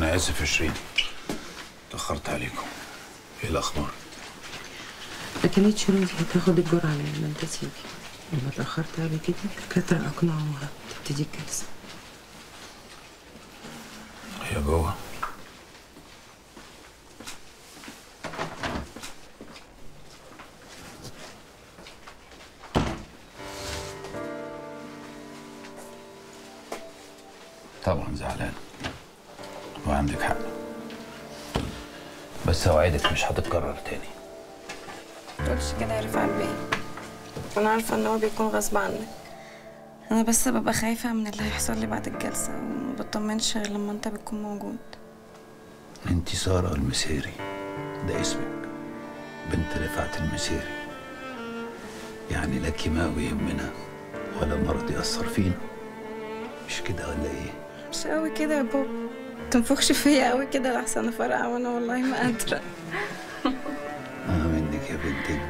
انا اسف يا شيرين تاخرت عليكم ايه الاخبار ما كانتش راضية تاخد الجرعة لما انت تيجي لما اتأخرت على كده الدكاترة أقنعوها تبتدي الجلسة هي جوه طبعا زعلان وعندك حق بس اوعدك مش هتتكرر تاني تقولش كده يا رفاعة البيه انا عارفه ان هو بيكون غصب عنك انا بس ببقى خايفه من اللي هيحصل لي بعد الجلسه وما بطمنش غير لما انت بتكون موجود انت سارة المسيري ده اسمك بنت رفعت المسيري يعني لا كيماوي يهمنا ولا مرض يأثر فينا مش كده ولا ايه؟ مش قوي كده يا بابا تنفخش فيا قوي كده لحسن افرقع وانا والله ما قادره اه منك يا بنت انت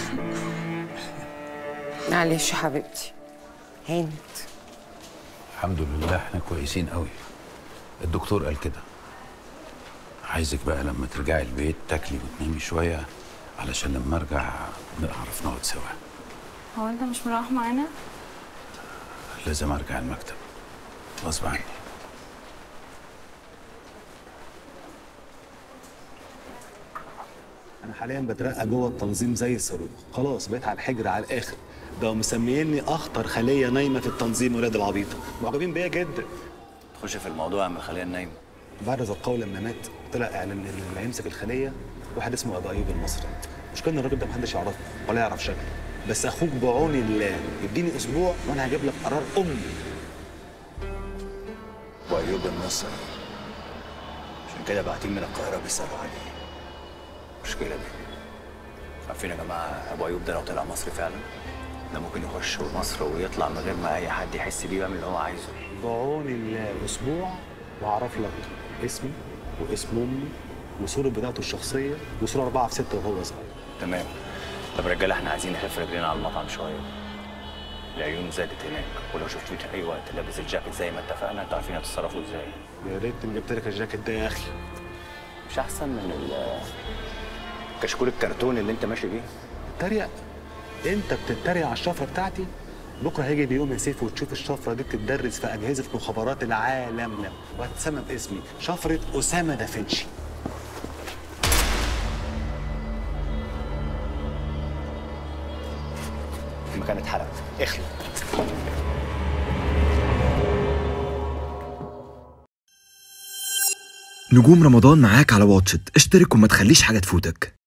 معلش يا حبيبتي هانت الحمد لله احنا كويسين قوي الدكتور قال كده عايزك بقى لما ترجعي البيت تاكلي وتنامي شويه علشان لما ارجع نعرف نقعد سوا هو انت مش مروح معانا لازم ارجع المكتب غصب عني انا حاليا بترقى جوه التنظيم زي الصاروخ خلاص بقيت على الحجر على الاخر بقوا مسميني اخطر خليه نايمه في التنظيم ولاد العبيطه معجبين بيا جدا تخش في الموضوع من الخليه النايمه بعد زرقاوي لما مات طلع اعلان ان اللي هيمسك الخليه واحد اسمه ابو ايوب المصري المشكله ان الراجل ده محدش يعرفه ولا يعرف شكله بس اخوك بعون الله اديني اسبوع وانا هجيب لك قرار امي وايوب النصر عشان كده باعتين من القاهره بيسالوا عليه مشكله دي عارفين يا جماعه ابو ايوب ده لو طلع مصري فعلا ده ممكن يخش مصر ويطلع من غير ما اي حد يحس بيه ويعمل اللي هو عايزه بعون الله اسبوع واعرف لك اسمي واسم امي وصورة بتاعته الشخصيه وصوره اربعه في سته وهو صغير تمام طب رجاله احنا عايزين نخف رجلينا على المطعم شويه العيون زادت هناك ولو شفتوني في اي وقت لابس الجاكيت زي ما اتفقنا انتوا عارفين هتتصرفوا ازاي يا ريت إن جبت لك الجاكيت ده يا اخي مش احسن من ال كشكول الكرتون اللي انت ماشي بيه تريق انت بتتريق على الشفره بتاعتي بكره هيجي اليوم يا سيف وتشوف الشفره دي بتدرس في اجهزه مخابرات العالم وهتسمى باسمي شفره اسامه دافنشي المكان اتحرق اخلع نجوم رمضان معاك على واتشت اشترك وما تخليش حاجة تفوتك